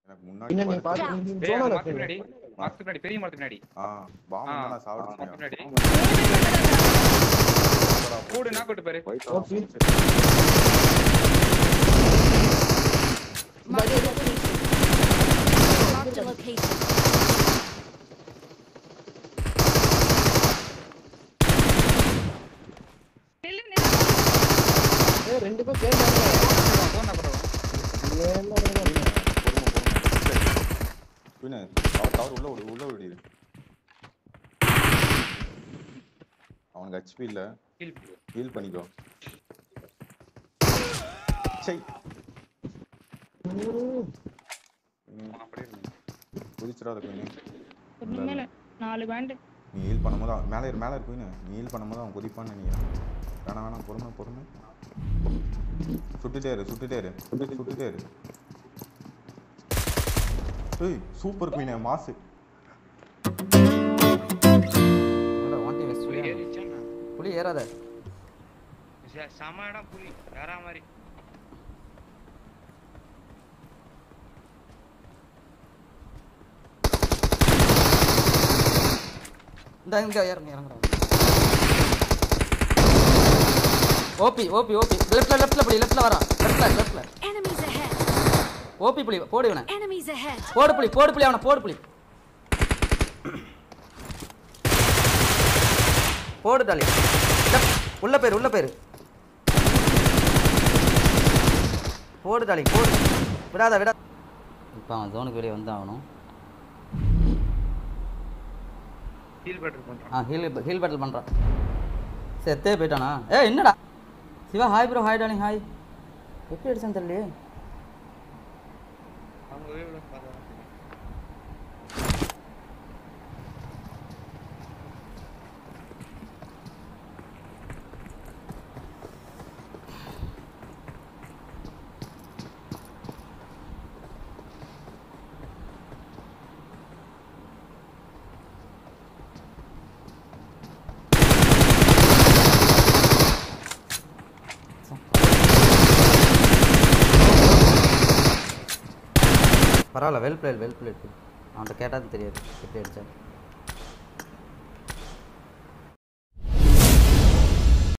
எனக்கு முன்னாடி பின்ன நீ படுத்து- பாத்து டேய், அந்த சோனோல மரத்துக்கு பின்னாடி மரத்துக்கு பின்னாடி பெரிய மரத்துக்கு பின்னாடி ஆ பாம்பு ஆ, நான் சாவடிச்சிட்டேன் பின்னாடி கூடு நான் கூட்டு பாரு ஓகே Marked a location. நில்லு நில்லு ஏய் ரெண்டு பேரும் சேர்ந்தாங்க போனா கூட ஏன்டா இவங்க? பின்ன அவர் தவறு உள்ள விடு உள்ள விடு அவனுக்கு ஹெச்பி இல்ல ஹீல் ஹீல் பண்ணிக்கோ சை அப்படியே இருக்கு. குதிச்சிடாத குயினு கொஞ்சம் மேல நாலு பேண்ட் நீ ஹீல் பண்ணும்போது அவன் மேலே இரு மேலே இரு குயினு நீ ஹீல் பண்ணும்போது அவன் குதிப்பான்னு நினைக்கிறேன் வேணாம் வேணாம் பொறுமை பொறுமை சுட்டுட்டே இரு சுட்டுட்டே இரு சுட்டுட்டே இரு ஏய் சூப்பர் குயினே மாசு என்னடா வாண்டி வெஸ்ட் புலி ஏறிச்சாண்ணா புலி ஏறாத ச- செம இடம் புலி வேற மாதிரி இந்த இங்க இறங்க இறங்குறோம் ஓபி ஓபி ஓபி லெஃப்ட்ல லெஃப்ட்ல புலி லெஃப்ட்ல வரான் லெஃப்ட்ல லெஃப்ட்ல Enemies ahead. ஓபி புலி போடு இவனை Enemies ahead. போடு புலி போடு புலி அவனை போடு புலி போடு டாலி Left. உள்ள பேரு உள்ள பேரு போடு டாலி போடு விடாத விடா இப்போ அவன் ஜோனுக்கு வெளியே வந்து ஆகணும் ஹீல் பெட்டர் பண்றான் ஆ ஹீல் ஹீல் பேட்டில் பண்ணுறான் செத்தே போயிட்டானா ஏ என்னடா Siva hi bro hi darling hi எப்படி அடிச்சான்னு தெரியலையே அவங்க வேவ்ல பார்த்தா பரவாயில்ல வெல் பிளேட் வெல் பிளேட் அவன்கிட்ட கேட்டால் தெரியாது எப்படி அடிச்சான்